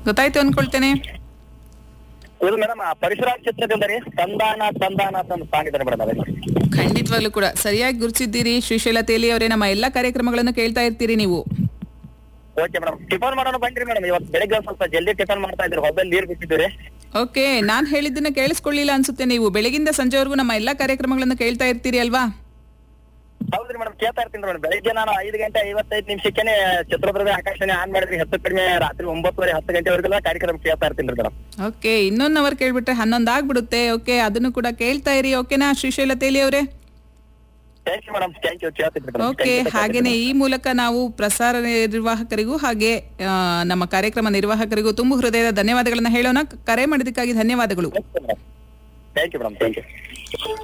ಗೊತ್ತಾಯ್ತು ಅನ್ಕೊಳ್ತೇನೆ ಇದು ಮೇಡಮ್ ಪರಿಸರ ಚಿತ್ರದಿಂದ ರೀ ತಂದಾನ ತಂದಾನ ಅಂತ ಒಂದು ಸಾಂಗ್ ಇದೆ ಮೇಡಮ್ ಅದೇ ಖಂಡಿತವಾಗ್ಲೂ ಕೂಡ ಸರಿಯಾಗಿ ಗುರುತಿಸಿದ್ದೀರಿ ಶ್ರೀಶೈಲ ತೇಲಿ ಅವರೇ ನಮ್ಮ ಎಲ್ಲಾ ಕಾರ್ಯಕ್ರಮಗಳನ್ನು ಕೇಳ್ತಾ ಇರ್ತೀರಿ ನೀವು ಓಕೆ ಮೇಡಮ್ ಟಿಫನ್ ಮಾಡೋಣ ಬನ್ರಿ ಮೇಡಮ್ ಇವತ್ತು ಬೆಳಿಗ್ಗೆ ಒಂದ್ ಸ್ವಲ್ಪ ಜಲ್ದಿ ಟಿಫನ್ ಮಾಡ್ತಾ ಇದ್ರಿ ಹೊಲದಲ್ಲಿ ನೀರ್ ಬಿಟ್ಟಿದ್ದೀರಿ ಓಕೆ ನಾನ್ ಹೇಳಿದ್ದನ್ನ ಕೇಳಿಸ್ಕೊಳ್ಳಿಲ್ಲ ಅನ್ಸುತ್ತೆ ನೀವು ಬೆಳಗಿಂದ ಸಂಜೆವರೆಗೂ ನಮ್ಮ ಎಲ್ಲಾ ಕಾರ್ಯಕ್ರಮಗಳನ್ನು ಕೇಳ್ತಾ ಇರ್ತೀರಿ ಅಲ್ವಾ ಹೌದ್ರಿ ಮೇಡಮ್ ಕೇಳ್ತಾ ಇರ್ತೀನಿ ಮೇಡಮ್ ಬೆಳಿಗ್ಗೆ ನಾನು ಐದು ಗಂಟೆ ಐವತ್ತೈದು ನಿಮಿಷಕ್ಕೆ ಚಿತ್ರದುರ್ಗ ಆಕಾಶವಾಣಿ ಆನ್ ಮಾಡಿದ್ರಿ ಹತ್ತು ಕಡಿಮೆ ರಾತ್ರಿ ಒಂಬತ್ತುವರೆ ಹತ್ತು ಗಂಟೆವರೆಗೆಲ್ಲ ಕಾರ್ಯಕ್ರಮ ಕೇಳ್ತಾ ಇರ್ತೀನಿ ಮೇಡಮ್ ಓಕೆ ಇನ್ನೊಂದು ಅವರ್ ಕೇಳ್ಬಿಟ್ರೆ ಹನ್ನೊಂದು ಆಗ್ಬಿಡುತ್ತೆ ಓಕೆ ಅದನ್ನು ಕೂಡ ಕೇಳ್ತಾ ಇರಿ ಓಕೆನಾ ಶ್ರೀಶೈಲ ತೇಲಿ ಅವರೇ thank you madam thank you ಕೇಳ್ತೀನಿ ಮೇಡಮ್ ಓಕೆ ಹಾಗೇನೆ ಈ ಮೂಲಕ ನಾವು ಪ್ರಸಾರ ನಿರ್ವಾಹಕರಿಗೂ ಹಾಗೆ ಆ, ನಮ್ಮ ಕಾರ್ಯಕ್ರಮ ನಿರ್ವಾಹಕರಿಗೂ ತುಂಬು ಹೃದಯದ ಧನ್ಯವಾದಗಳನ್ನ ಹೇಳೋಣ ಕರೆ ಮಾಡಿದ್ದಕ್ಕಾಗಿ ಧನ್ಯವಾದಗಳು thank you madam thank you